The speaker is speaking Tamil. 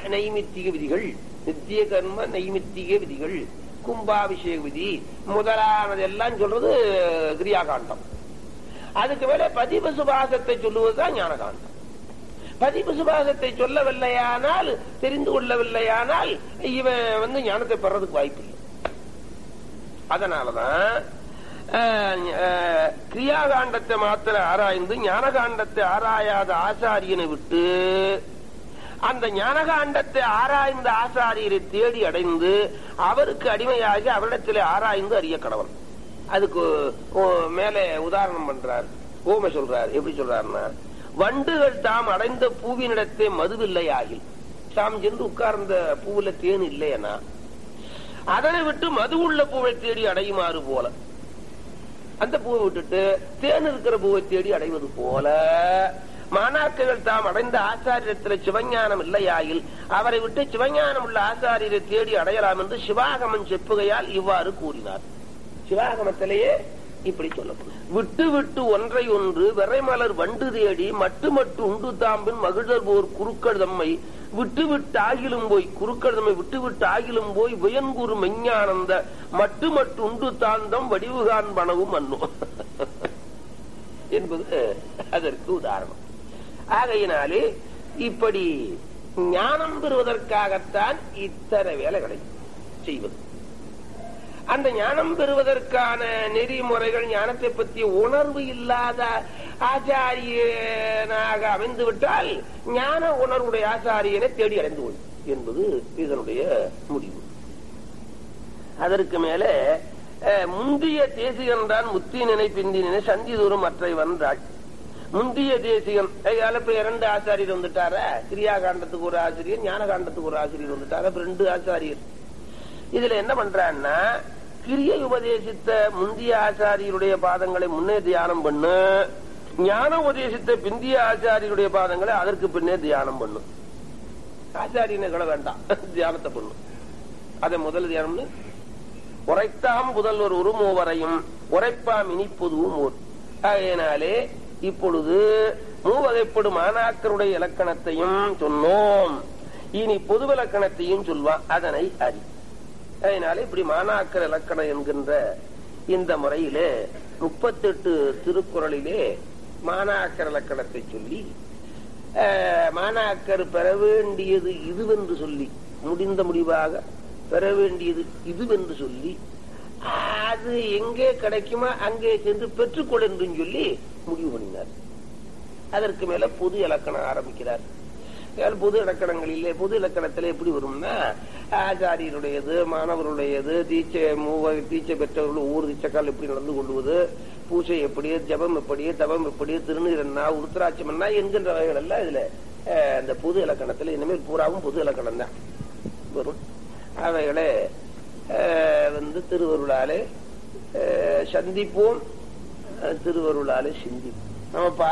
நைமித்திக விதிகள் நித்திய கர்ம நைமித்திக விதிகள் கும்பாபிஷேக விதி முதலானதெல்லாம் சொல்றது கிரியாகாண்டம் அதுக்கு மேல பதிவு சுபாசத்தை சொல்லுவதுதான் ஞானகாண்டம் பதிவு சுபாசத்தை சொல்லவில்லையானால் தெரிந்து கொள்ளவில்லையானால் இவன் வந்து ஞானத்தை பெறதுக்கு வாய்ப்பு இல்லை அதனாலதான் அஹ், அஹ், கிரியாகாண்டத்தை மாத்திர ஆராய்ந்து ஞானகாண்டத்தை ஆராயாத ஆசாரியனை விட்டு அந்த ஞானகாண்டத்தை ஆராய்ந்த ஆசாரியரை தேடி அடைந்து அவருக்கு அடிமையாகி அவரிடத்திலே ஆராய்ந்து அறிய கடவன் அதுக்கு ஓ, மேலே உதாரணம் பண்றார் ஓமை சொல்றார் எப்படி சொல்றாருன்னா வண்டுகள் தாம் அடைந்த பூவினிடத்தே மதுவில்லை ஆகில் தாம் சென்று உட்கார்ந்த பூவுல தேன் இல்லையனா அதனை விட்டு மது உள்ள பூவை தேடி அடையுமாறு போல அந்த பூவை விட்டுட்டு தேன் இருக்கிற பூவை தேடி அடைவது போல மாணாக்கர்கள் தாம் அடைந்த ஆச்சாரியத்தில் சிவஞானம் இல்லையாயில் அவரை விட்டு சிவஞானம் உள்ள ஆச்சாரியரை தேடி அடையலாம் என்று சிவாகமன் செப்புகையால் இவ்வாறு கூறினார் சிவாகமத்திலேயே இப்படி சொல்லப்படும் விட்டு விட்டு ஒன்றை ஒன்று விரைமலர் வண்டு தேடி மட்டு மட்டு உண்டு தாம்பின் மகிழர் போர் குறுக்கள் தம்மை விட்டு விட்டு ஆகிலும் போய் குறுக்கள் தம்மை விட்டு விட்டு ஆகிலும் போய் வியன்குரு மெஞ்ஞானந்த மட்டு மட்டு உண்டு தாந்தம் வடிவுகான் பணவும் மண்ணும் என்பது அதற்கு உதாரணம் ஆகையினாலே இப்படி ஞானம் பெறுவதற்காகத்தான் இத்தனை வேலைகளை செய்வது அந்த ஞானம் பெறுவதற்கான நெறிமுறைகள் ஞானத்தை பற்றிய உணர்வு இல்லாத ஆச்சாரியனாக அமைந்து விட்டால் ஞான உணர்வுடைய ஆச்சாரியனை தேடி அடைந்து கொள் என்பது இதனுடைய முடிவு அதற்கு மேல அஹ், முந்திய தேசிகன் தான் முத்தி நினை பிந்தி நினை சந்தி தூரம் மற்றை வந்தாள் முந்திய தேசிகம் அதனால இப்ப இரண்டு ஆச்சாரியர் வந்துட்டாரா கிரியா காண்டத்துக்கு ஒரு ஆசிரியர் ஞான காண்டத்துக்கு ஒரு ஆசிரியர் வந்துட்டாரா இப்ப ரெண்டு ஆச்சாரியர் இதுல என்ன பண்றான்னா கிரியை உபதேசித்த முந்திய ஆச்சாரியருடைய பாதங்களை முன்னே தியானம் பண்ணு ஞான உபதேசித்த பிந்திய ஆச்சாரியருடைய பாதங்களை அதற்கு பின்னே தியானம் பண்ணு ஆச்சாரியனை கூட வேண்டாம் தியானத்தை பண்ணு அதை முதல் தியானம்னு உரைத்தாம் புதல்வர் உருமூவரையும் உரைப்பாம் இனிப்புதுவும் ஓர் ஆகையினாலே இப்பொழுது மூவகைப்படும் மாணாக்கருடைய இலக்கணத்தையும் சொன்னோம் இனி பொது இலக்கணத்தையும் சொல்வான் அதனை அறி அதனால இப்படி மாணாக்கர் இலக்கணம் என்கின்ற இந்த முறையிலே முப்பத்தெட்டு திருக்குறளிலே மாணாக்கர் இலக்கணத்தை சொல்லி அஹ், மாணாக்கர் பெற வேண்டியது இதுவென்று சொல்லி முடிந்த முடிவாக பெற வேண்டியது இதுவென்று சொல்லி அது எங்கே கிடைக்குமோ அங்கே சென்று பெற்றுக்கொள் என்று சொல்லி முடிவு பண்ணினார் அதற்கு மேல பொது இலக்கணம் ஆரம்பிக்கிறார் ஏன் பொது இலக்கணங்களிலே பொது இலக்கணத்துல எப்படி வரும்னா ஆச்சாரியருடையது மாணவருடையது தீட்சை மூவ தீட்சை பெற்றவர்கள் ஒவ்வொரு தீட்சைக்கால் எப்படி நடந்து கொள்வது பூஜை எப்படி ஜபம் எப்படி தபம் எப்படி திருநீரன்னா உருத்திராட்சமன்னா என்கின்ற வகைகள் எல்லாம் இதுல அஹ், அந்த பொது இலக்கணத்துல இனிமேல் பூராவும் பொது இலக்கணம் தான் வரும் அவைகளை அஹ், வந்து திருவருளாலே அஹ், சந்திப்போம் அஹ், திருவருளாலே சிந்திப்போம் நம்ம